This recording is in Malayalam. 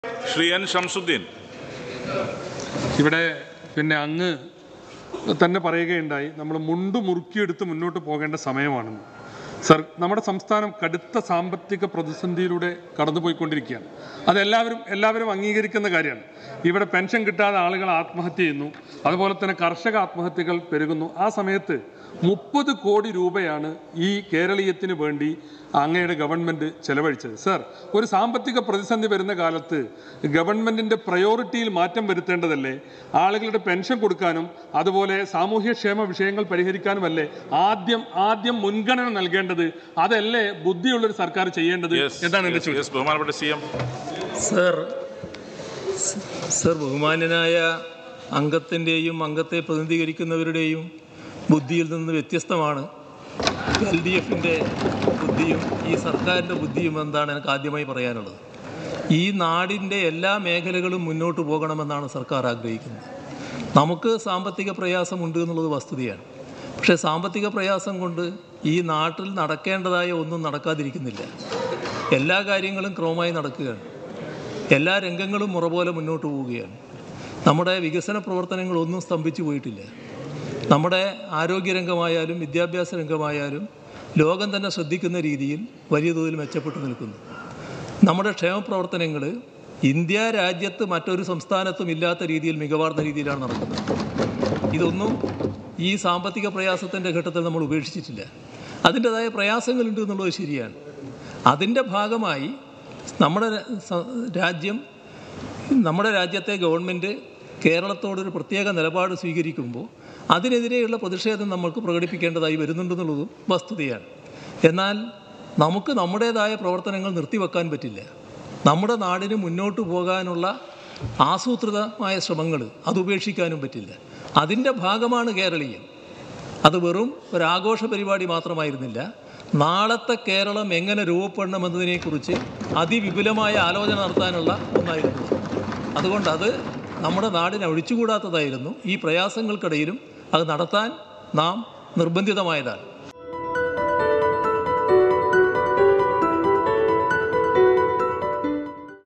ശ്രീ എൻ ഷംസുദ്ദീൻ ഇവിടെ പിന്നെ അങ്ങ് തന്നെ പറയുകയുണ്ടായി നമ്മൾ മുണ്ട് മുറുക്കിയെടുത്ത് മുന്നോട്ട് പോകേണ്ട സമയമാണെന്ന് സർ നമ്മുടെ സംസ്ഥാനം കടുത്ത സാമ്പത്തിക പ്രതിസന്ധിയിലൂടെ കടന്നുപോയിക്കൊണ്ടിരിക്കുകയാണ് അതെല്ലാവരും എല്ലാവരും അംഗീകരിക്കുന്ന കാര്യമാണ് ഇവിടെ പെൻഷൻ കിട്ടാതെ ആളുകൾ ആത്മഹത്യ ചെയ്യുന്നു അതുപോലെ തന്നെ കർഷക ആത്മഹത്യകൾ പെരുകുന്നു ആ സമയത്ത് മുപ്പത് കോടി രൂപയാണ് ഈ കേരളീയത്തിന് വേണ്ടി അങ്ങയുടെ ഗവൺമെന്റ് ചെലവഴിച്ചത് സർ ഒരു സാമ്പത്തിക പ്രതിസന്ധി വരുന്ന കാലത്ത് ഗവൺമെന്റിന്റെ പ്രയോറിറ്റിയിൽ മാറ്റം വരുത്തേണ്ടതല്ലേ ആളുകളുടെ പെൻഷൻ കൊടുക്കാനും അതുപോലെ സാമൂഹ്യക്ഷേമ വിഷയങ്ങൾ പരിഹരിക്കാനുമല്ലേ ആദ്യം ആദ്യം മുൻഗണന നൽകേണ്ടത് അതല്ലേ ബുദ്ധിയുള്ളൊരു സർക്കാർ ചെയ്യേണ്ടത് Yes, എന്താണ് എന്റെ yes, ചോദ്യം yes, ബഹുമാനപ്പെട്ട സി എം സർ സർ ബഹുമാന്യനായ അംഗത്തിൻ്റെയും അംഗത്തെ പ്രതിനിധീകരിക്കുന്നവരുടെയും ബുദ്ധിയിൽ നിന്ന് വ്യത്യസ്തമാണ് എൽ ഡി എഫിൻ്റെ ബുദ്ധിയും ഈ സർക്കാരിൻ്റെ ബുദ്ധിയും എന്താണ് എനിക്ക് ആദ്യമായി പറയാനുള്ളത് ഈ നാടിൻ്റെ എല്ലാ മേഖലകളും മുന്നോട്ട് പോകണമെന്നാണ് സർക്കാർ ആഗ്രഹിക്കുന്നത് നമുക്ക് സാമ്പത്തിക പ്രയാസമുണ്ട് എന്നുള്ളത് വസ്തുതയാണ് പക്ഷേ സാമ്പത്തിക പ്രയാസം കൊണ്ട് ഈ നാട്ടിൽ നടക്കേണ്ടതായ ഒന്നും നടക്കാതിരിക്കുന്നില്ല എല്ലാ കാര്യങ്ങളും ക്രമമായി നടക്കുകയാണ് എല്ലാ രംഗങ്ങളും മുറ പോലെ മുന്നോട്ട് പോവുകയാണ് നമ്മുടെ വികസന പ്രവർത്തനങ്ങളൊന്നും സ്തംഭിച്ചു പോയിട്ടില്ല നമ്മുടെ ആരോഗ്യരംഗമായാലും വിദ്യാഭ്യാസ രംഗമായാലും ലോകം തന്നെ ശ്രദ്ധിക്കുന്ന രീതിയിൽ വലിയ തോതിൽ മെച്ചപ്പെട്ടു നിൽക്കുന്നു നമ്മുടെ ക്ഷേമ പ്രവർത്തനങ്ങൾ ഇന്ത്യ രാജ്യത്ത് മറ്റൊരു സംസ്ഥാനത്തും ഇല്ലാത്ത രീതിയിൽ മികവാർന്ന രീതിയിലാണ് നടക്കുന്നത് ഇതൊന്നും ഈ സാമ്പത്തിക പ്രയാസത്തിൻ്റെ ഘട്ടത്തിൽ നമ്മൾ ഉപേക്ഷിച്ചിട്ടില്ല അതിൻ്റെതായ പ്രയാസങ്ങളുണ്ട് എന്നുള്ളത് ശരിയാണ് അതിൻ്റെ ഭാഗമായി നമ്മുടെ ര- സ- രാജ്യം നമ്മുടെ രാജ്യത്തെ ഗവൺമെൻറ് കേരളത്തോടൊരു പ്രത്യേക നിലപാട് സ്വീകരിക്കുമ്പോൾ അതിനെതിരെയുള്ള പ്രതിഷേധം നമ്മൾക്ക് പ്രകടിപ്പിക്കേണ്ടതായി വരുന്നുണ്ടെന്നുള്ളതും വസ്തുതയാണ് എന്നാൽ നമുക്ക് നമ്മുടേതായ പ്രവർത്തനങ്ങൾ നിർത്തിവെക്കാൻ പറ്റില്ല നമ്മുടെ നാടിന് മുന്നോട്ട് പോകാനുള്ള ആസൂത്രിതമായ ശ്രമങ്ങൾ അത് ഉപേക്ഷിക്കാനും പറ്റില്ല അതിൻ്റെ ഭാഗമാണ് കേരളീയം അത് വെറും ഒരു ആഘോഷ പരിപാടി മാത്രമായിരുന്നില്ല നാളത്തെ കേരളം എങ്ങനെ രൂപപ്പെടണമെന്നതിനെക്കുറിച്ച് അതിവിപുലമായ ആലോചന നടത്താനുള്ള ഒന്നായിരുന്നു അതുകൊണ്ട് അത് നമ്മുടെ നാടിനെ ഒഴിച്ചുകൂടാത്തതായിരുന്നു ഈ പ്രയാസങ്ങൾക്കിടയിലും അത് നടത്താൻ നാം നിർബന്ധിതമായതാണ്